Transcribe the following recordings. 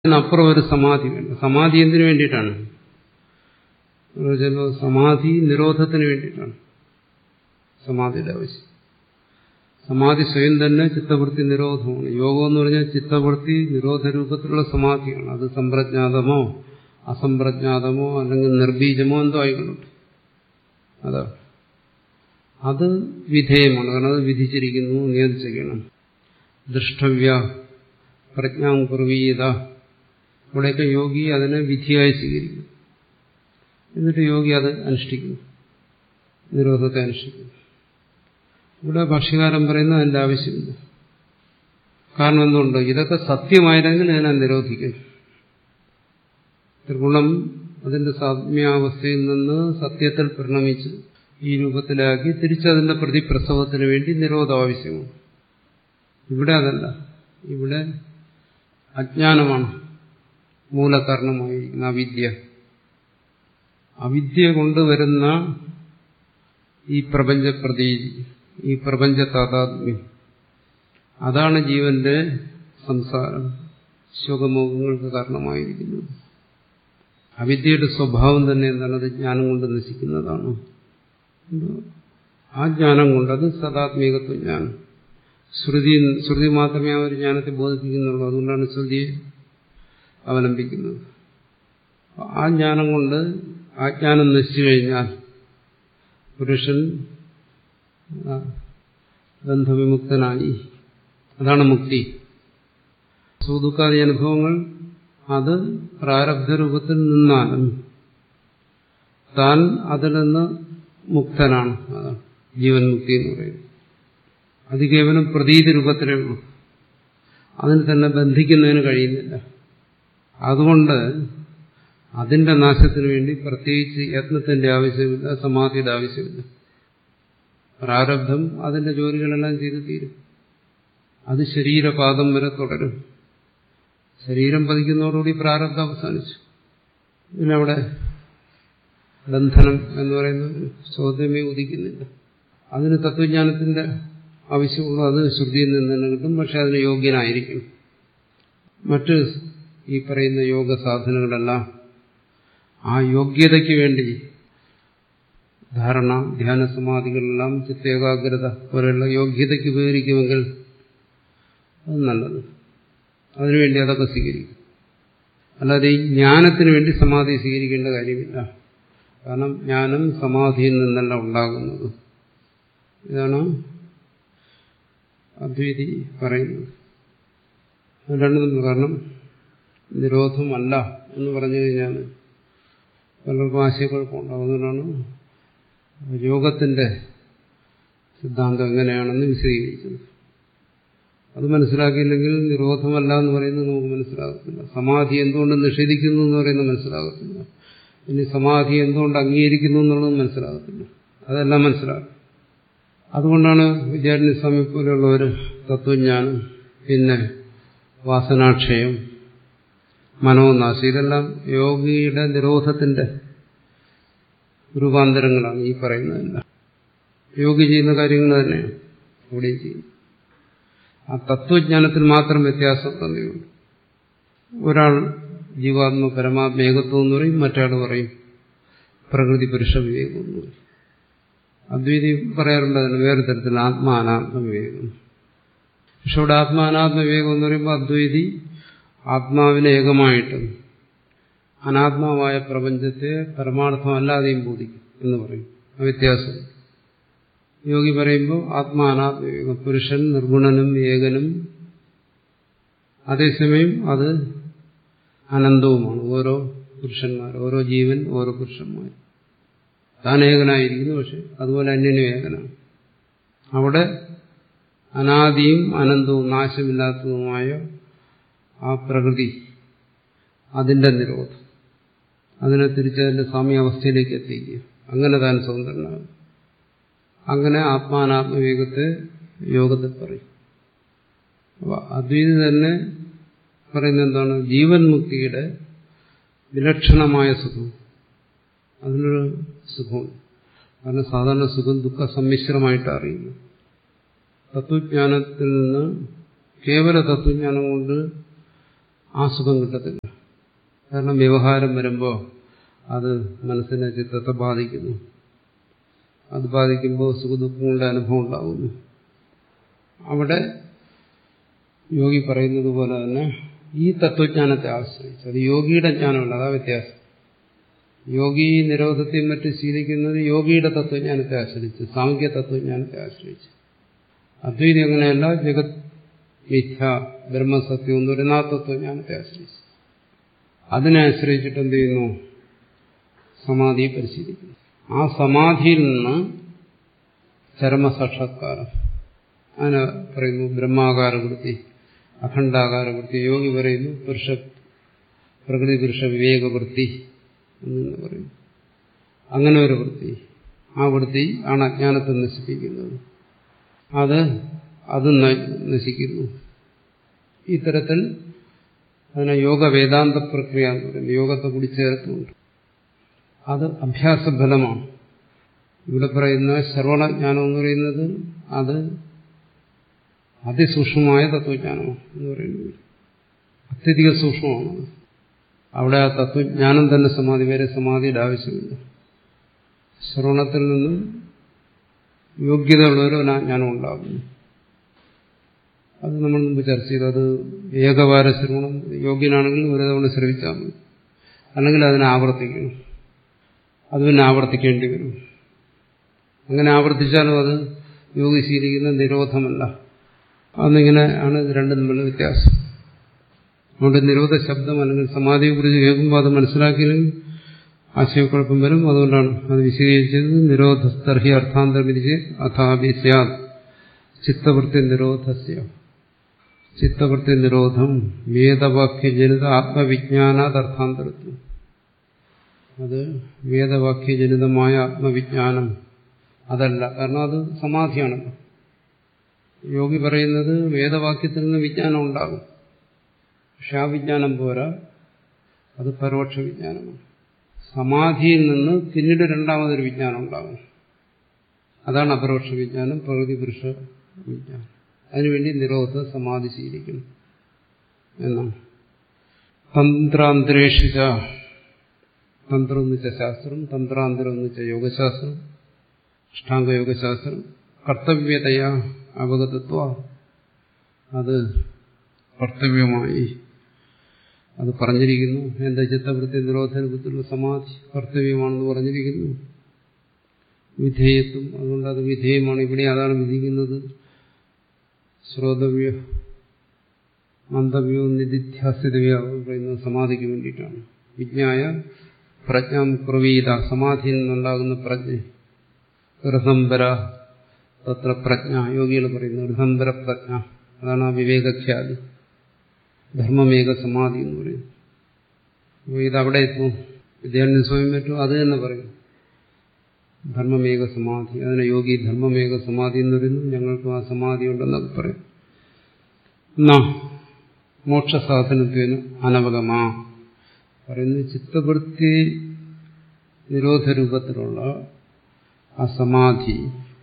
അതിനപ്പുറം ഒരു സമാധി വേണ്ട സമാധി എന്തിനു വേണ്ടിയിട്ടാണ് ചില സമാധി നിരോധത്തിന് വേണ്ടിയിട്ടാണ് സമാധിയുടെ ആവശ്യം സമാധി സ്വയം തന്നെ ചിത്തവൃത്തി നിരോധമാണ് യോഗം എന്ന് പറഞ്ഞാൽ ചിത്തവൃത്തി നിരോധ രൂപത്തിലുള്ള സമാധിയാണ് അത് സമ്പ്രജ്ഞാതമോ അസംപ്രജ്ഞാതമോ അല്ലെങ്കിൽ നിർബീജമോ എന്തോ ആയിക്കൊള്ളട്ടെ അതാ അത് വിധേയമാണ് കാരണം അത് വിധിച്ചിരിക്കുന്നു നിയന്ത്രിച്ചിരിക്കണം ദൃഷ്ടവ്യ പ്രജ്ഞാം കുർവീയത ഇവിടെയൊക്കെ യോഗി അതിനെ വിധിയായി സ്വീകരിക്കും എന്നിട്ട് യോഗി അത് അനുഷ്ഠിക്കുന്നു നിരോധത്തെ അനുഷ്ഠിക്കുന്നു ഇവിടെ ഭക്ഷ്യകാരൻ പറയുന്നത് അതിന്റെ ആവശ്യമില്ല കാരണം എന്തുകൊണ്ട് ഇതൊക്കെ സത്യമായിരുന്നെങ്കിൽ ഇതിനെ നിരോധിക്കും ത്രിഗുണം അതിന്റെ സാമ്യാവസ്ഥയിൽ നിന്ന് സത്യത്തിൽ പരിണമിച്ച് ഈ രൂപത്തിലാക്കി തിരിച്ചതിന്റെ പ്രതിപ്രസവത്തിന് വേണ്ടി നിരോധം ആവശ്യമാണ് ഇവിടെ അതല്ല ഇവിടെ അജ്ഞാനമാണ് മൂലകാരണമായിരിക്കുന്ന അവിദ്യ അവിദ്യ കൊണ്ടുവരുന്ന ഈ പ്രപഞ്ച പ്രതീതി ഈ പ്രപഞ്ച താതാത്മ്യം അതാണ് ജീവന്റെ സംസാരം ശോകമോഹങ്ങൾക്ക് കാരണമായിരിക്കുന്നത് അവിദ്യയുടെ സ്വഭാവം തന്നെ എന്താണ് അത് ജ്ഞാനം കൊണ്ട് നശിക്കുന്നതാണ് ആ ജ്ഞാനം കൊണ്ട് അത് സദാത്മികത്വ ജ്ഞാനം ശ്രുതി ശ്രുതി മാത്രമേ ആ ഒരു ജ്ഞാനത്തെ ബോധിപ്പിക്കുന്നുള്ളൂ അതുകൊണ്ടാണ് ശ്രുതിയെ അവലംബിക്കുന്നത് ആ ജ്ഞാനം കൊണ്ട് ആ ജ്ഞാനം നശിച്ചു കഴിഞ്ഞാൽ പുരുഷൻ ബന്ധവിമുക്തനായി അതാണ് മുക്തി സുദുഃഖാദി അനുഭവങ്ങൾ അത് പ്രാരബ്ധ രൂപത്തിൽ നിന്നാലും താൻ അതിൽ നിന്ന് മുക്തനാണ് അതാണ് ജീവൻ മുക്തി എന്ന് പറയുന്നത് അത് കേവലം പ്രതീതി രൂപത്തിലേ ഉള്ളൂ അതിന് തന്നെ ബന്ധിക്കുന്നതിന് കഴിയുന്നില്ല അതുകൊണ്ട് അതിന്റെ നാശത്തിന് വേണ്ടി പ്രത്യേകിച്ച് യത്നത്തിന്റെ ആവശ്യമില്ല സമാധിയുടെ ആവശ്യമില്ല പ്രാരബ്ധം അതിന്റെ ജോലികളെല്ലാം ചെയ്ത് തീരും അത് ശരീരപാദം വരെ തുടരും ശരീരം പതിക്കുന്നതോടുകൂടി പ്രാരബ്ധം അവസാനിച്ചു ഇതിനവിടെ ബന്ധനം എന്ന് പറയുന്ന ഒരു ചോദ്യമേ ഉദിക്കുന്നില്ല അതിന് തത്വജ്ഞാനത്തിന്റെ ആവശ്യമുള്ളൂ അത് ശ്രുതിയിൽ നിന്ന് തന്നെ കിട്ടും പക്ഷെ അതിന് യോഗ്യനായിരിക്കണം മറ്റ് ഈ പറയുന്ന യോഗ സാധനങ്ങളെല്ലാം ആ യോഗ്യതയ്ക്ക് വേണ്ടി ധാരണ ധ്യാന സമാധികളെല്ലാം ചിത്തേകാഗ്രത പോലെയുള്ള യോഗ്യതയ്ക്ക് ഉപകരിക്കുമെങ്കിൽ അത് നല്ലത് അതിനുവേണ്ടി അതൊക്കെ സ്വീകരിക്കും അല്ലാതെ ഈ ജ്ഞാനത്തിന് വേണ്ടി സമാധി സ്വീകരിക്കേണ്ട കാര്യമില്ല കാരണം ജ്ഞാനം സമാധിയിൽ നിന്നല്ല ഉണ്ടാകുന്നത് ഇതാണ് അദ്വൈതി പറയുന്നത് രണ്ടും കാരണം നിരോധമല്ല എന്ന് പറഞ്ഞു കഴിഞ്ഞാൽ പലർക്കും ആശയക്കുഴപ്പമുണ്ടാവും അതുകൊണ്ടാണ് യോഗത്തിന്റെ സിദ്ധാന്തം എങ്ങനെയാണെന്ന് വിശദീകരിച്ചത് അത് മനസ്സിലാക്കിയില്ലെങ്കിൽ നിരോധമല്ല എന്ന് പറയുന്നത് നമുക്ക് മനസ്സിലാകത്തില്ല സമാധി എന്തുകൊണ്ട് നിഷേധിക്കുന്നു എന്ന് പറയുന്നത് മനസ്സിലാകത്തില്ല ഇനി സമാധി എന്തുകൊണ്ട് അംഗീകരിക്കുന്നു എന്നുള്ളത് മനസ്സിലാകത്തില്ല അതെല്ലാം മനസ്സിലാകും അതുകൊണ്ടാണ് വിദ്യാർത്ഥി സ്വാമി പോലെയുള്ളവർ തത്വജ്ഞാനം പിന്നെ വാസനാക്ഷയം മനോനാശം ഇതെല്ലാം യോഗിയുടെ നിരോധത്തിന്റെ രൂപാന്തരങ്ങളാണ് ഈ പറയുന്നതെല്ലാം യോഗി ചെയ്യുന്ന കാര്യങ്ങൾ തന്നെയാണ് ഇവിടെയും ചെയ്യുന്നത് ആ തത്വജ്ഞാനത്തിൽ മാത്രം വ്യത്യാസം തന്നെയുണ്ട് ഒരാൾ ജീവാത്മ പരമാത്മ ഏകത്വം എന്ന് പറയും മറ്റാൾ പറയും പ്രകൃതി പുരുഷ വിവേകം എന്ന് പറയും അദ്വൈതി പറയാറുണ്ട് അതിന് വേറെ തരത്തിൽ ആത്മാനാത്മ വിവേകം പക്ഷെ ഇവിടെ ആത്മാനാത്മ വിവേകം എന്ന് പറയുമ്പോൾ അദ്വൈതി ആത്മാവിനെ ഏകമായിട്ടും അനാത്മാവായ പ്രപഞ്ചത്തെ പരമാർത്ഥമല്ലാതെയും ബോധിക്കും എന്ന് പറയും ആ വ്യത്യാസം യോഗി പറയുമ്പോൾ ആത്മാനാത്മ വിവേകം പുരുഷൻ നിർഗുണനും ഏകനും അതേസമയം അത് അനന്തവുമാണ് ഓരോ പുരുഷന്മാർ ഓരോ ജീവൻ ഓരോ പുരുഷന്മാർ താൻ ഏകനായിരിക്കുന്നു പക്ഷെ അതുപോലെ അന്യനും ഏകനാണ് അവിടെ അനാദിയും അനന്തവും നാശമില്ലാത്തതുമായ ആ പ്രകൃതി അതിന്റെ നിരോധം അതിനെ തിരിച്ചതിന്റെ സാമ്യാവസ്ഥയിലേക്ക് എത്തിക്കുക അങ്ങനെ താൻ സ്വതന്ത്രനാകും അങ്ങനെ ആത്മാനാത്മവിവേകത്തെ യോഗത്തിൽ പറയും അപ്പൊ അദ്വൈതി തന്നെ പറയുന്നത് എന്താണ് ജീവൻ മുക്തിയുടെ വിലക്ഷണമായ സുഖം അതിനൊരു സുഖമുണ്ട് കാരണം സാധാരണ സുഖം ദുഃഖ സമ്മിശ്രമായിട്ട് അറിയുന്നു തത്വജ്ഞാനത്തിൽ നിന്ന് കേവല തത്വജ്ഞാനം കൊണ്ട് ആ സുഖം കിട്ടത്തില്ല കാരണം വ്യവഹാരം വരുമ്പോൾ അത് മനസ്സിനെ ചിത്തത്തെ ബാധിക്കുന്നു അത് ബാധിക്കുമ്പോൾ സുഖദുഃഖങ്ങളുടെ അനുഭവം ഉണ്ടാകുന്നു അവിടെ യോഗി പറയുന്നത് പോലെ തന്നെ ഈ തത്വജ്ഞാനത്തെ ആശ്രയിച്ച് അത് യോഗിയുടെ ജ്ഞാനമല്ല അതാ വ്യത്യാസം യോഗി നിരോധത്തെയും മറ്റും ശീലിക്കുന്നത് യോഗിയുടെ തത്വജ്ഞാനത്തെ ആശ്രയിച്ച് സാമൂഹ്യ തത്വജ്ഞാനത്തെ ആശ്രയിച്ച് അദ്വൈതി അങ്ങനെയല്ല ജഗത് മിഥ്യ ബ്രഹ്മസത്യം എന്ന് പറയുന്ന ആ തത്വജ്ഞാനത്തെ ആശ്രയിച്ച് അതിനെ ആശ്രയിച്ചിട്ട് എന്ത് ചെയ്യുന്നു സമാധിയെ പരിശീലിക്കുന്നു ആ സമാധിയിൽ നിന്ന് ചരമസാക്ഷാത്കാരം അതിനെ പറയുന്നു ബ്രഹ്മാകാരവൃത്തി അഖണ്ഡാകാരവൃത്തി യോഗി പറയുന്നു പുരുഷ പ്രകൃതി പുരുഷ വിവേകവൃത്തി എന്ന് പറയുന്നു അങ്ങനെ ഒരു വൃത്തി ആ വൃത്തി ആണ് അജ്ഞാനത്തെ നശിപ്പിക്കുന്നത് അത് അത് നശിക്കുന്നു ഇത്തരത്തിൽ അതിനെ യോഗ വേദാന്ത പ്രക്രിയ എന്ന് പറയുന്നത് യോഗത്തെ കൂടി ചേർത്തുണ്ട് അത് അഭ്യാസഫലമാണ് ഇവിടെ പറയുന്ന ശ്രവണജ്ഞാനം എന്ന് പറയുന്നത് അത് അതിസൂക്ഷ്മമായ തത്വജ്ഞാനമാണ് എന്ന് പറയുന്നത് അത്യധിക സൂക്ഷ്മമാണ് അവിടെ ആ തത്വജ്ഞാനം തന്നെ സമാധി വരെ സമാധിയുടെ ആവശ്യമില്ല ശ്രവണത്തിൽ നിന്നും യോഗ്യതയുള്ളവരോ ആ ജ്ഞാനം ഉണ്ടാകുന്നു അത് നമ്മൾ മുമ്പ് ചർച്ച ചെയ്തു അത് ഏകവാര ശ്രവണം യോഗ്യനാണെങ്കിൽ ഒരു തവണ ശ്രവിച്ചാൽ മതി അല്ലെങ്കിൽ അതിനെ ആവർത്തിക്കണം അത് പിന്നെ ആവർത്തിക്കേണ്ടി വരും അങ്ങനെ ആവർത്തിച്ചാലും അത് യോഗി ശീലിക്കുന്ന നിരോധമല്ല അന്നിങ്ങനെ ആണ് ഇത് രണ്ടും തമ്മിലുള്ള വ്യത്യാസം അതുകൊണ്ട് നിരോധ ശബ്ദം അല്ലെങ്കിൽ സമാധിയെ കുറിച്ച് കേൾക്കുമ്പോൾ അത് മനസ്സിലാക്കിയില്ലെങ്കിൽ ആശയക്കുഴപ്പം വരും അതുകൊണ്ടാണ് അത് വിശദീകരിച്ചത് നിരോധസ്തർഹി അർത്ഥാന്തരമിരിച്ച് അഥാപി സ്യാത് ചിത്തവൃത്തി നിരോധസ്യ ചിത്തവൃത്തി നിരോധം വേദവാക്യജനിത ആത്മവിജ്ഞാനാത് അർത്ഥാന്തരത്വം അത് വേദവാക്യജനിതമായ ആത്മവിജ്ഞാനം അതല്ല കാരണം അത് സമാധിയാണല്ലോ യോഗി പറയുന്നത് വേദവാക്യത്തിൽ നിന്ന് വിജ്ഞാനം ഉണ്ടാകും പക്ഷെ ആ വിജ്ഞാനം പോരാ അത് പരോക്ഷ വിജ്ഞാനമാണ് സമാധിയിൽ നിന്ന് പിന്നീട് രണ്ടാമതൊരു വിജ്ഞാനം ഉണ്ടാകും അതാണ് അപരോക്ഷ വിജ്ഞാനം പ്രകൃതി പുരുഷ വിജ്ഞാനം അതിനുവേണ്ടി നിരോധ സമാധി ശീലിക്കണം എന്നാണ് തന്ത്രാന്തരേഷിച്ച തന്ത്രം എന്ന് വെച്ച ശാസ്ത്രം തന്ത്രാന്തരം എന്ന് വെച്ച യോഗശാസ്ത്രം അഷ്ടാംഗയോഗശാസ്ത്രം കർത്തവ്യതയാ അവഗതത്വ അത് കർത്തവ്യമായി അത് പറഞ്ഞിരിക്കുന്നു എന്റെ ചിത്തവൃത്തി നിരോധനത്തിലുള്ള സമാധി കർത്തവ്യമാണെന്ന് പറഞ്ഞിരിക്കുന്നു വിധേയത്വം അതുകൊണ്ട് അത് വിധേയമാണ് ഇവിടെ അതാണ് വിധിക്കുന്നത് ശ്രോതവ്യ മന്ദവ്യോ നിധിധ്യാസിതവ്യോ പറയുന്നത് സമാധിക്ക് വേണ്ടിയിട്ടാണ് വിജ്ഞായ പ്രജ്ഞാം പ്രവീത സമാധിയിൽ നിന്നുണ്ടാകുന്ന പ്രജ്ഞ ഋതംബര തത്ര പ്രജ്ഞ യോഗികൾ പറയുന്നു ഋതംബര പ്രജ്ഞ അതാണ് ആ വിവേകഖ്യാതി ധർമ്മമേക സമാധി എന്ന് പറയുന്നു അപ്പോൾ ഇതവിടെ എത്തും വിദ്യാർത്ഥി സ്വയം പറ്റും അത് തന്നെ പറയും ധർമ്മമേക സമാധി അതിനെ യോഗി ധർമ്മമേക സമാധി എന്ന് പറയുന്നു ഞങ്ങൾക്കും ആ സമാധി ഉണ്ടെന്നൊക്കെ പറയും എന്നാ മോക്ഷസാധനത്തിന് അനവഗമാ പറയുന്നു ചിത്തവൃത്തി നിരോധ രൂപത്തിലുള്ള ആ സമാധി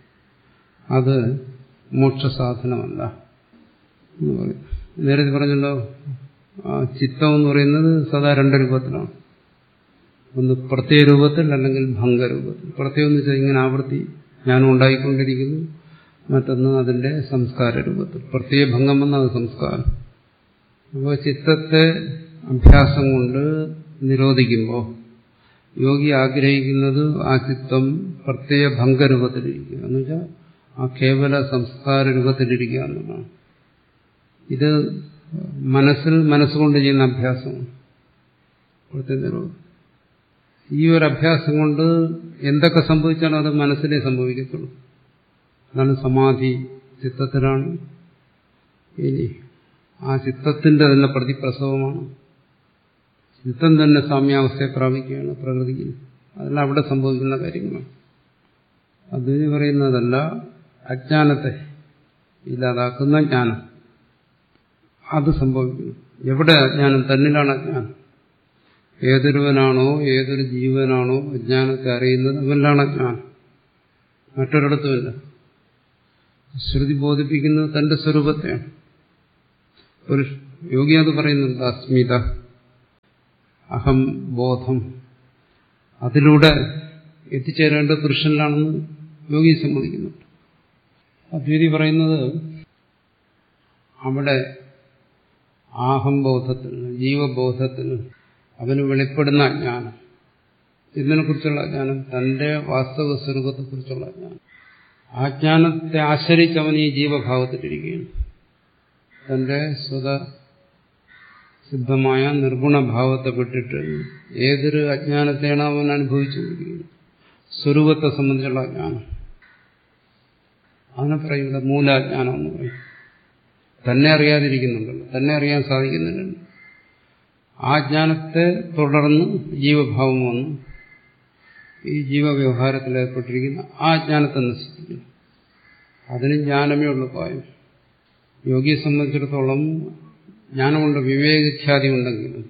അത് മോക്ഷസാധനമല്ല എന്ന് പറയും നേരത്തെ പറഞ്ഞല്ലോ ആ ചിത്തം എന്ന് പറയുന്നത് സദാ രണ്ട് രൂപത്തിലാണ് ഒന്ന് പ്രത്യേക രൂപത്തിൽ അല്ലെങ്കിൽ ഭംഗരൂപത്തിൽ പ്രത്യേകം എന്ന് വെച്ചാൽ ഇങ്ങനെ ആവൃത്തി ജ്ഞാനം ഉണ്ടായിക്കൊണ്ടിരിക്കുന്നു മറ്റൊന്ന് അതിന്റെ സംസ്കാര രൂപത്തിൽ പ്രത്യേക ഭംഗം വന്ന അത് സംസ്കാരം അപ്പോൾ ചിത്തത്തെ അഭ്യാസം കൊണ്ട് നിരോധിക്കുമ്പോൾ യോഗി ആഗ്രഹിക്കുന്നത് ആ ചിത്തം പ്രത്യേക ഭംഗരൂപത്തിലിരിക്കുക എന്ന് വെച്ചാൽ ആ കേവല സംസ്കാര രൂപത്തിലിരിക്കുക എന്നുള്ളതാണ് ഇത് മനസ്സിൽ മനസ്സുകൊണ്ട് ചെയ്യുന്ന അഭ്യാസമാണ് ഇവിടുത്തെ നിരോധം ഈ ഒരു അഭ്യാസം കൊണ്ട് എന്തൊക്കെ സംഭവിച്ചാലും അത് മനസ്സിലേ സംഭവിക്കത്തുള്ളൂ അതാണ് സമാധി ചിത്തത്തിലാണ് ഇനി ആ ചിത്തത്തിന്റെ തന്നെ പ്രതിപ്രസവമാണ് ചിത്തം തന്നെ സാമ്യാവസ്ഥയെ പ്രാപിക്കുകയാണ് പ്രകൃതിയിൽ അതെല്ലാം അവിടെ സംഭവിക്കുന്ന കാര്യങ്ങളാണ് അതിന് പറയുന്നതല്ല അജ്ഞാനത്തെ ഇല്ലാതാക്കുന്ന ജ്ഞാനം അത് സംഭവിക്കുന്നു എവിടെ അജ്ഞാനം തന്നിലാണ് അജ്ഞാനം ഏതൊരുവനാണോ ഏതൊരു ജീവനാണോ അജ്ഞാനത്തെ അറിയുന്നത് അവനിലാണ് അജ്ഞാനം മറ്റൊരിടത്തുമില്ല ശ്രുതി ബോധിപ്പിക്കുന്നത് തന്റെ സ്വരൂപത്തെയാണ് ഒരു യോഗി അത് പറയുന്നുണ്ട് അസ്മിത അഹം ബോധം അതിലൂടെ എത്തിച്ചേരേണ്ടത് പുരുഷനിലാണെന്ന് യോഗി സമ്മതിക്കുന്നുണ്ട് അദ്വൈതി പറയുന്നത് അവിടെ ആഹംബോധത്തിൽ ജീവബോധത്തിൽ അവന് വെളിപ്പെടുന്ന ജ്ഞാനം ഇതിനെക്കുറിച്ചുള്ള ജ്ഞാനം തന്റെ വാസ്തവ സ്വരൂപത്തെക്കുറിച്ചുള്ള ജ്ഞാനം ആ ജ്ഞാനത്തെ ആശ്രയിച്ച് അവൻ ഈ ജീവഭാവത്തിലിരിക്കുകയാണ് തന്റെ സ്വത സിദ്ധമായ നിർഗുണഭാവത്തെ വിട്ടിട്ട് ഏതൊരു അജ്ഞാനത്തെയാണ് അവൻ അനുഭവിച്ചുകൊണ്ടിരിക്കുന്നത് സ്വരൂപത്തെ സംബന്ധിച്ചുള്ള ജ്ഞാനം അതിനെ പറയും ഇവിടെ മൂലാജ്ഞാനം എന്ന് പറയും തന്നെ അറിയാതിരിക്കുന്നുണ്ടല്ലോ തന്നെ അറിയാൻ സാധിക്കുന്നില്ലല്ലോ ആ ജ്ഞാനത്തെ തുടർന്ന് ജീവഭാവം വന്നു ഈ ജീവവ്യവഹാരത്തിൽ ഏർപ്പെട്ടിരിക്കുന്ന ആ ജ്ഞാനത്തെ നശിപ്പിക്കുന്നു അതിന് ജ്ഞാനമേ ഉള്ളൂ പായം യോഗിയെ സംബന്ധിച്ചിടത്തോളം ജ്ഞാനമുണ്ട് വിവേകഖ്യാതി ഉണ്ടെങ്കിലും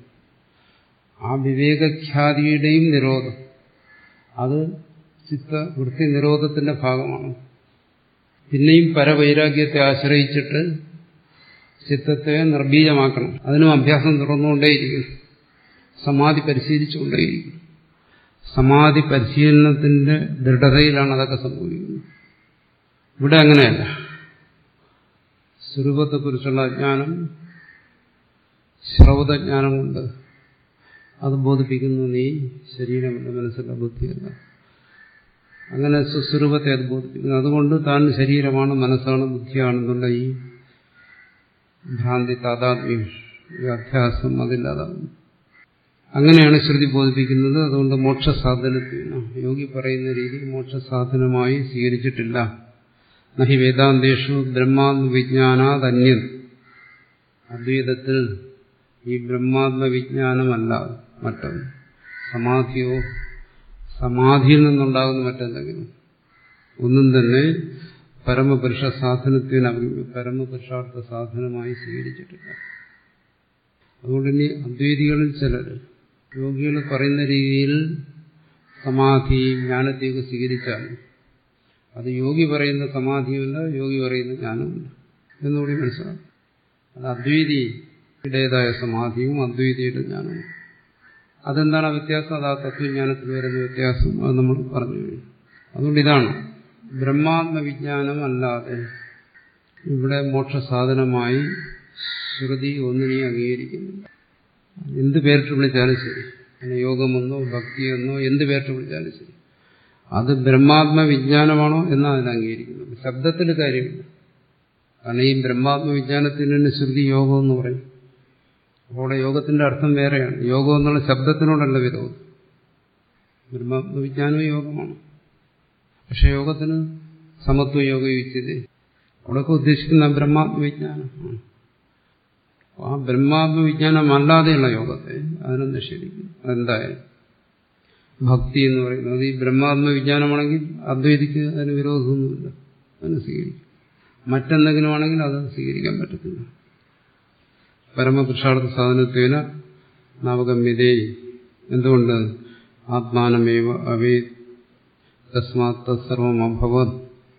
ആ വിവേകഖ്യാതിയുടെയും നിരോധം അത് ചിത്ത വൃത്തി നിരോധത്തിന്റെ ഭാഗമാണ് പിന്നെയും പരവൈരാഗ്യത്തെ ആശ്രയിച്ചിട്ട് ചിത്തത്തെ നിർബീജമാക്കണം അതിനും അഭ്യാസം തുറന്നുകൊണ്ടേയിരിക്കും സമാധി പരിശീലിച്ചുകൊണ്ടേയിരിക്കും സമാധി പരിശീലനത്തിന്റെ ദൃഢതയിലാണ് അതൊക്കെ സംഭവിക്കുന്നത് ഇവിടെ അങ്ങനെയല്ല സ്വരൂപത്തെക്കുറിച്ചുള്ള ജ്ഞാനം ശ്രൗതജ്ഞാനം കൊണ്ട് അത് ബോധിപ്പിക്കുന്നു നീ ശരീരമല്ല മനസ്സില്ല ബുദ്ധിയല്ല അങ്ങനെ സ്വസ്വരൂപത്തെ അത് ബോധിപ്പിക്കുന്നു അതുകൊണ്ട് താൻ ശരീരമാണ് മനസ്സാണ് ബുദ്ധിയാണെന്നുള്ള ഈ ഭ്രാന്തി താതാത്മ്യം ഈ അധ്യാസം അതില്ലാതാകുന്നു അങ്ങനെയാണ് ശ്രുതി ബോധിപ്പിക്കുന്നത് അതുകൊണ്ട് മോക്ഷസാധനത്തിന് യോഗി പറയുന്ന രീതി മോക്ഷസാധനമായി സ്വീകരിച്ചിട്ടില്ല നഹി വേദാന്തേഷു ബ്രഹ്മാത്മവിജ്ഞാനാദന്യൻ അദ്വൈതത്തിൽ ഈ ബ്രഹ്മാത്മവിജ്ഞാനമല്ല മറ്റൊന്ന് സമാധിയോ സമാധിയിൽ നിന്നുണ്ടാകുന്ന മറ്റെന്തെങ്കിലും ഒന്നും തന്നെ പരമപുരുഷ സാധനത്തിന് പരമപുരുഷാർത്ഥ സാധനമായി സ്വീകരിച്ചിട്ടില്ല അതുകൊണ്ട് ഇനി അദ്വൈതികളിൽ ചിലർ യോഗികൾ പറയുന്ന രീതിയിൽ സമാധി ജ്ഞാനത്തെയൊക്കെ സ്വീകരിച്ചാൽ അത് യോഗി പറയുന്ന സമാധിയുമില്ല യോഗി പറയുന്ന ജ്ഞാനവുമില്ല എന്നുകൂടി മനസ്സിലാക്കും അത് അദ്വൈതിയുടേതായ സമാധിയും അദ്വൈതിയുടെ ജ്ഞാനവും അതെന്താണ് ആ വ്യത്യാസം അത് ആ തത്വജ്ഞാനത്തിൽ വരുന്ന വ്യത്യാസം അത് നമ്മൾ പറഞ്ഞു കഴിഞ്ഞു അതുകൊണ്ട് ഇതാണ് ബ്രഹ്മാത്മവിജ്ഞാനം അല്ലാതെ ഇവിടെ മോക്ഷസാധനമായി ശ്രുതി ഒന്നിനെയും അംഗീകരിക്കുന്നില്ല എന്ത് പേരിട്ട് വിളിച്ചാലും ശരി പിന്നെ യോഗമെന്നോ ഭക്തിയെന്നോ എന്ത് പേരിട്ട് വിളിച്ചാലും ശരി അത് ബ്രഹ്മാത്മവിജ്ഞാനമാണോ എന്നാണ് അതിനെ അംഗീകരിക്കുന്നത് ശബ്ദത്തിൽ കാര്യമില്ല കാരണം ഈ ബ്രഹ്മാത്മവിജ്ഞാനത്തിന് തന്നെ ശ്രുതി യോഗം എന്ന് പറയും അപ്പോൾ യോഗത്തിന്റെ അർത്ഥം വേറെയാണ് യോഗം എന്നുള്ള ശബ്ദത്തിനോടല്ല വിരോധം ബ്രഹ്മാത്മവിജ്ഞാനം യോഗമാണ് പക്ഷെ യോഗത്തിന് സമത്വ യോഗ യുച്ചത് അവിടെയൊക്കെ ഉദ്ദേശിക്കുന്ന ബ്രഹ്മാത്മവിജ്ഞാനം ആ ബ്രഹ്മാത്മവിജ്ഞാനമല്ലാതെയുള്ള യോഗത്തെ അതിനെ നിഷേധിക്കും അതെന്തായാലും ഭക്തി എന്ന് പറയുന്നത് ഈ ബ്രഹ്മാത്മവിജ്ഞാനമാണെങ്കിൽ അദ്വൈതിക്ക് അതിന് വിരോധമൊന്നുമില്ല അതിന് സ്വീകരിക്കും മറ്റെന്തെങ്കിലും ആണെങ്കിൽ അത് സ്വീകരിക്കാൻ പറ്റത്തില്ല പരമപുരുഷാർത്ഥ സാധനത്വേന നവഗമ്യതേ എന്തുകൊണ്ട് ആത്മാനമേവ അവേ തസ്മാത് തത്സർവം അഭവത്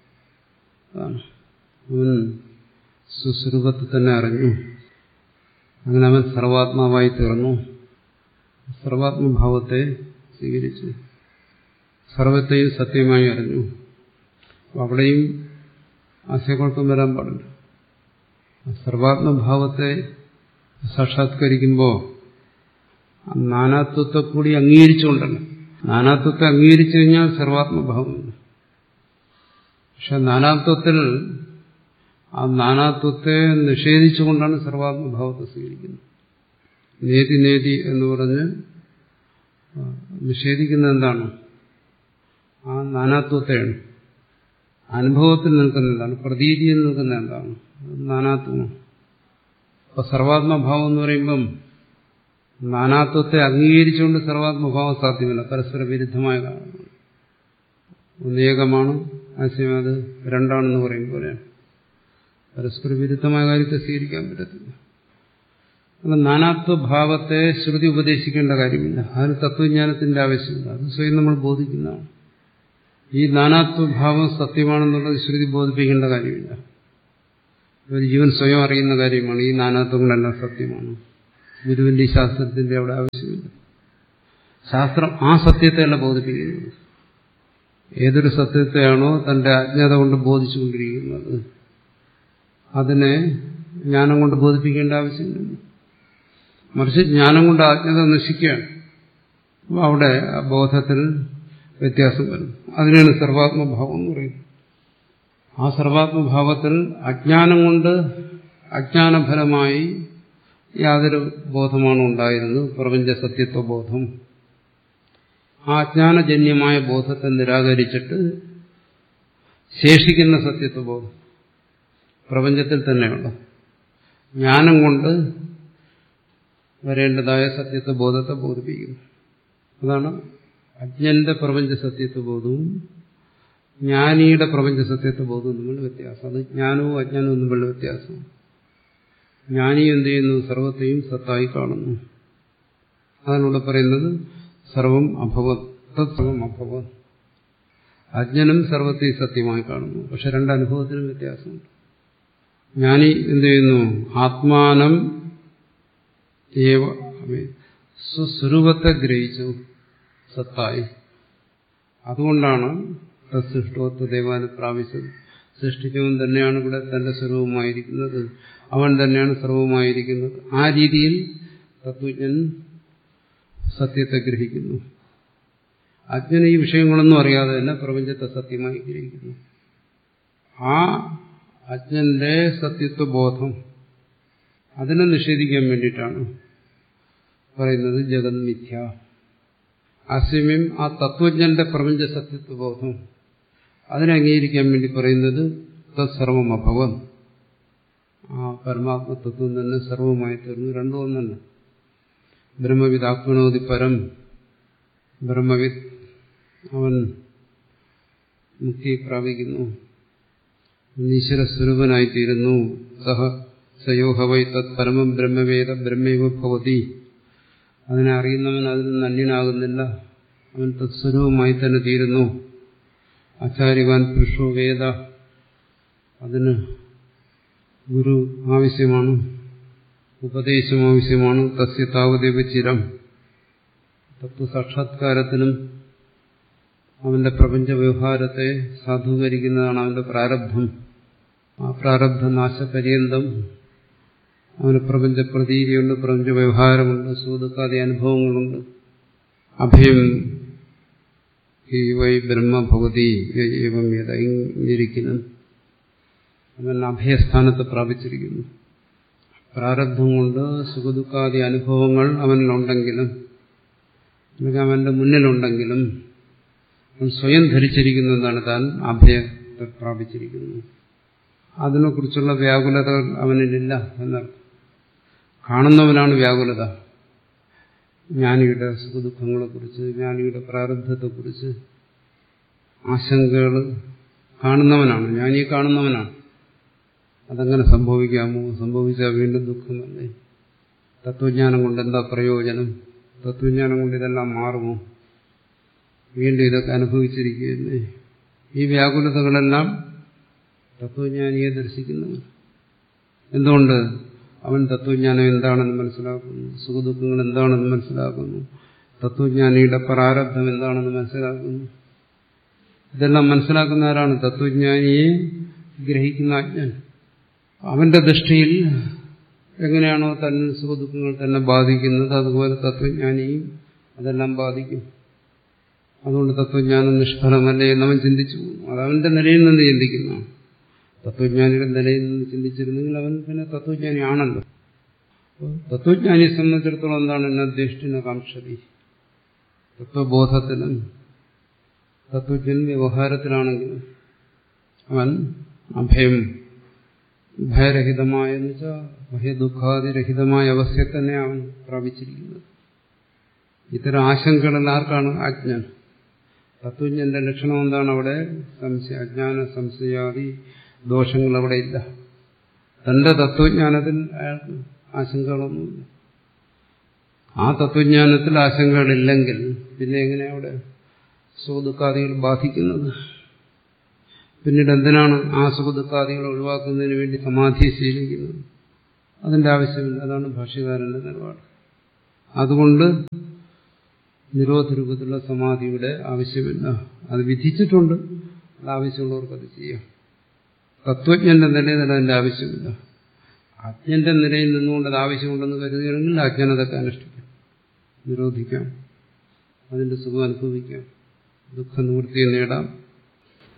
അവൻ സുസ്വരൂപത്തെ തന്നെ അറിഞ്ഞു അങ്ങനെ അവൻ സർവാത്മാവായി തീർന്നു സർവാത്മഭാവത്തെ സ്വീകരിച്ചു സർവത്തെയും സത്യമായി അറിഞ്ഞു അവിടെയും ആശയക്കുഴപ്പം വരാൻ പാടില്ല സർവാത്മഭാവത്തെ സാക്ഷാത്കരിക്കുമ്പോൾ നാനാത്വത്തെ കൂടി അംഗീകരിച്ചുകൊണ്ടല്ല നാനാത്വത്തെ അംഗീകരിച്ചു കഴിഞ്ഞാൽ സർവാത്മഭാവമില്ല പക്ഷെ നാനാത്വത്തിൽ ആ നാനാത്വത്തെ നിഷേധിച്ചുകൊണ്ടാണ് സർവാത്മഭാവത്തെ സ്വീകരിക്കുന്നത് നേതി നേതി എന്ന് പറഞ്ഞ് നിഷേധിക്കുന്നത് എന്താണ് ആ നാനാത്വത്തെയാണ് അനുഭവത്തിൽ നിൽക്കുന്ന എന്താണ് പ്രതീതിയിൽ നിൽക്കുന്ന എന്താണ് നാനാത്വമാണ് അപ്പൊ സർവാത്മഭാവം എന്ന് പറയുമ്പം നാനാത്വത്തെ അംഗീകരിച്ചുകൊണ്ട് സർവാത്മഭാവം സാധ്യമല്ല പരസ്പര വിരുദ്ധമായ കാര്യമാണ് ഒന്നേകമാണ് ആശയം അത് രണ്ടാണെന്ന് പറയും പോലെയാണ് പരസ്പര വിരുദ്ധമായ കാര്യത്തെ സ്വീകരിക്കാൻ പറ്റത്തില്ല അല്ല നാനാത്വഭാവത്തെ ശ്രുതി ഉപദേശിക്കേണ്ട കാര്യമില്ല അതിന് തത്വജ്ഞാനത്തിന്റെ ആവശ്യമില്ല അത് സ്വയം നമ്മൾ ബോധിക്കുന്നതാണ് ഈ നാനാത്വഭാവം സത്യമാണെന്നുള്ളത് ശ്രുതി ബോധിപ്പിക്കേണ്ട കാര്യമില്ല ഒരു ജീവൻ സ്വയം അറിയുന്ന കാര്യമാണ് ഈ നാനാത്വങ്ങളെല്ലാം സത്യമാണ് ഗുരുവിന്റെ ഈ ശാസ്ത്രത്തിന്റെ അവിടെ ആവശ്യമില്ല ശാസ്ത്രം ആ സത്യത്തെയല്ല ബോധിപ്പിക്കുന്നത് ഏതൊരു സത്യത്തെയാണോ തന്റെ അജ്ഞത കൊണ്ട് ബോധിച്ചുകൊണ്ടിരിക്കുന്നത് അതിനെ ജ്ഞാനം കൊണ്ട് ബോധിപ്പിക്കേണ്ട ആവശ്യമില്ല മറിച്ച് ജ്ഞാനം കൊണ്ട് അജ്ഞത നശിക്കുകയാണ് അപ്പോൾ അവിടെ ആ ബോധത്തിൽ വ്യത്യാസം വരും അതിനാണ് സർവാത്മഭാവം എന്ന് പറയുന്നത് ആ സർവാത്മഭാവത്തിൽ അജ്ഞാനം കൊണ്ട് അജ്ഞാനഫലമായി യാതൊരു ബോധമാണ് ഉണ്ടായിരുന്നത് പ്രപഞ്ച സത്യത്വ ബോധം ആ അജ്ഞാനജന്യമായ ബോധത്തെ നിരാകരിച്ചിട്ട് ശേഷിക്കുന്ന സത്യത്വ ബോധം പ്രപഞ്ചത്തിൽ തന്നെയുള്ള ജ്ഞാനം കൊണ്ട് വരേണ്ടതായ സത്യത്വ ബോധത്തെ ബോധിപ്പിക്കുന്നു അതാണ് അജ്ഞന്റെ പ്രപഞ്ച സത്യത്വ ബോധവും ജ്ഞാനിയുടെ പ്രപഞ്ച സത്യത്വ ബോധവും തമ്മിലുള്ള വ്യത്യാസം അത് ജ്ഞാനവും അജ്ഞാനവും തമ്മിലുള്ള വ്യത്യാസം ജ്ഞാനി എന്ത് ചെയ്യുന്നു സർവത്തെയും സത്തായി കാണുന്നു അതിലൂടെ പറയുന്നത് സർവം അഭവത് സർവം അഭവത് അജ്ഞനും സർവത്തെയും സത്യമായി കാണുന്നു പക്ഷെ രണ്ട് അനുഭവത്തിനും വ്യത്യാസമുണ്ട് ജ്ഞാനി എന്ത് ചെയ്യുന്നു ആത്മാനം ഏവ സ്വസ്വരൂപത്തെ ഗ്രഹിച്ചു സത്തായി അതുകൊണ്ടാണ് സൃഷ്ടോത്വ ദേവാന് പ്രാപിച്ചത് സൃഷ്ടിച്ചവൻ തന്നെയാണ് ഇവിടെ തന്റെ സ്വരൂപമായിരിക്കുന്നത് അവൻ തന്നെയാണ് സർവമായിരിക്കുന്നത് ആ രീതിയിൽ തത്വജ്ഞൻ സത്യത്തെ ഗ്രഹിക്കുന്നു അജ്ഞന് ഈ വിഷയങ്ങളൊന്നും അറിയാതെ തന്നെ പ്രപഞ്ചത്തെ സത്യമായി ഗ്രഹിക്കുന്നു ആ അജ്ഞന്റെ സത്യത്വ ബോധം അതിനെ നിഷേധിക്കാൻ വേണ്ടിയിട്ടാണ് പറയുന്നത് ജഗത് മിഥ്യ അസ്യമയം ആ തത്വജ്ഞന്റെ പ്രപഞ്ച സത്യത്വ ബോധം അതിനെ അംഗീകരിക്കാൻ വേണ്ടി പറയുന്നത് തത്സർവം അഭവം ആ പരമാത്മതത്വം തന്നെ സർവമായി തീർന്നു രണ്ടും ഒന്നല്ല ബ്രഹ്മവിദാത്മനോതി പരം ബ്രഹ്മവിദ് അവൻ മുക്തി പ്രാപിക്കുന്നു ഈശ്വര സ്വരൂപനായിത്തീരുന്നു സഹ സയോഹവൈ തത് പരമം ബ്രഹ്മവേദ ബ്രഹ്മൈവ ഭവതി അതിനെ അറിയുന്നവൻ അതിൽ നിന്ന് അന്യനാകുന്നില്ല അവൻ തത്സ്വരൂപമായി തന്നെ തീരുന്നു ആചാര്യവാൻ പുരുഷോ വേദ അതിന് ഗുരു ആവശ്യമാണ് ഉപദേശം ആവശ്യമാണ് തസ്യ താവദേവ ചിരം തത്വസാക്ഷാത്കാരത്തിനും അവന്റെ പ്രപഞ്ച വ്യവഹാരത്തെ സാധൂകരിക്കുന്നതാണ് അവന്റെ പ്രാരബ്ധം ആ പ്രാരബ്ധ നാശപര്യന്തം അവന് പ്രപഞ്ച പ്രതീതിയുണ്ട് പ്രപഞ്ച വ്യവഹാരമുണ്ട് സൂതുക്കാതെ അനുഭവങ്ങളുണ്ട് അഭയം ഈ വൈ ബ്രഹ്മഭഗവതി ഏവം യഥ ഇങ്ങിരിക്കുന്നു അവൻ അഭയസ്ഥാനത്ത് പ്രാപിച്ചിരിക്കുന്നു പ്രാരബ്ധം കൊണ്ട് സുഖദുഃഖാദി അനുഭവങ്ങൾ അവനിലുണ്ടെങ്കിലും അല്ലെങ്കിൽ അവന്റെ മുന്നിലുണ്ടെങ്കിലും അവൻ സ്വയം ധരിച്ചിരിക്കുന്നതാണ് താൻ അഭയത്തെ പ്രാപിച്ചിരിക്കുന്നു അതിനെക്കുറിച്ചുള്ള വ്യാകുലതകൾ അവനിലില്ല എന്നർത്ഥം കാണുന്നവനാണ് വ്യാകുലത ജ്ഞാനിയുടെ സുഖദുഃഖങ്ങളെക്കുറിച്ച് ജ്ഞാനിയുടെ പ്രാരബ്ധത്തെക്കുറിച്ച് ആശങ്കകൾ കാണുന്നവനാണ് ജ്ഞാനിയെ കാണുന്നവനാണ് അതങ്ങനെ സംഭവിക്കാമോ സംഭവിച്ചാൽ വീണ്ടും ദുഃഖമല്ലേ തത്വജ്ഞാനം കൊണ്ട് എന്താ പ്രയോജനം തത്വജ്ഞാനം കൊണ്ട് ഇതെല്ലാം മാറുമോ വീണ്ടും ഇതൊക്കെ അനുഭവിച്ചിരിക്കുകയല്ലേ ഈ വ്യാകുലതകളെല്ലാം തത്വജ്ഞാനിയെ ദർശിക്കുന്നവൻ എന്തുകൊണ്ട് അവൻ തത്വജ്ഞാനം എന്താണെന്ന് മനസ്സിലാക്കുന്നു സുഖദുഃഖങ്ങൾ എന്താണെന്ന് മനസ്സിലാക്കുന്നു തത്വജ്ഞാനിയുടെ പ്രാരബ്ധം എന്താണെന്ന് മനസ്സിലാക്കുന്നു ഇതെല്ലാം മനസ്സിലാക്കുന്ന ആരാണ് തത്വജ്ഞാനിയെ ഗ്രഹിക്കുന്ന അജ്ഞൻ അവന്റെ ദൃഷ്ടിയിൽ എങ്ങനെയാണോ തന്നെ സുഖദുഃഖങ്ങൾ തന്നെ ബാധിക്കുന്നത് അതുപോലെ തത്വജ്ഞാനിയും അതെല്ലാം ബാധിക്കും അതുകൊണ്ട് തത്വജ്ഞാനം നിഷ്ഫലമല്ലേ എന്നവൻ ചിന്തിച്ചു പോകുന്നു അത് അവന്റെ നിലയിൽ നിന്ന് ചിന്തിക്കുന്നതാണ് തത്വജ്ഞാനിയുടെ നിലയിൽ നിന്ന് ചിന്തിച്ചിരുന്നെങ്കിൽ അവൻ പിന്നെ തത്വജ്ഞാനി ആണല്ലോ തത്വജ്ഞാനിയെ സംബന്ധിച്ചിടത്തോളം എന്താണ് എന്നെ ദ്വേഷ്ടിന കാംക്ഷതി തത്വബോധത്തിലും തത്വജ്ഞൻ വ്യവഹാരത്തിലാണെങ്കിലും അവൻ അഭയം ഭയരഹിതമായ എന്ന് വെച്ചാൽ ഭയദുഃഖാതിരഹിതമായ അവസ്ഥയെ തന്നെ അവൻ പ്രാപിച്ചിരിക്കുന്നത് ഇത്തരം ആശങ്കകളിൽ ആർക്കാണ് അജ്ഞൻ തത്വജ്ഞന്റെ ലക്ഷണം എന്താണ് അവിടെ സംശയ അജ്ഞാന സംശയാദി ദോഷങ്ങൾ അവിടെ ഇല്ല തന്റെ തത്വജ്ഞാനത്തിൽ അയാൾക്ക് ആശങ്കകളൊന്നുമില്ല ആ തത്വജ്ഞാനത്തിൽ ആശങ്കകളില്ലെങ്കിൽ പിന്നെ എങ്ങനെ അവിടെ സുഖദുഃഖാദികൾ ബാധിക്കുന്നത് പിന്നീട് എന്തിനാണ് ആ സുഖദുഃഖാദികളെ ഒഴിവാക്കുന്നതിന് വേണ്ടി സമാധി ശീലിക്കുന്നത് അതിന്റെ ആവശ്യമില്ല അതാണ് ഭാഷ്യകാരന്റെ നിലപാട് അതുകൊണ്ട് നിരോധ രൂപത്തിലുള്ള സമാധിയുടെ ആവശ്യമില്ല അത് വിധിച്ചിട്ടുണ്ട് അത് ആവശ്യമുള്ളവർക്ക് അത് ചെയ്യാം തത്വജ്ഞന്റെ നിലയിൽ അതിന്റെ ആവശ്യമില്ല അജ്ഞന്റെ നിലയിൽ നിന്നുകൊണ്ട് അത് ആവശ്യമുണ്ടെന്ന് കരുതുകയാണെങ്കിൽ അജ്ഞനതൊക്കെ അനുഷ്ഠിക്കാം നിരോധിക്കാം അതിന്റെ സുഖം അനുഭവിക്കാം ദുഃഖ നിവൃത്തിയെ നേടാം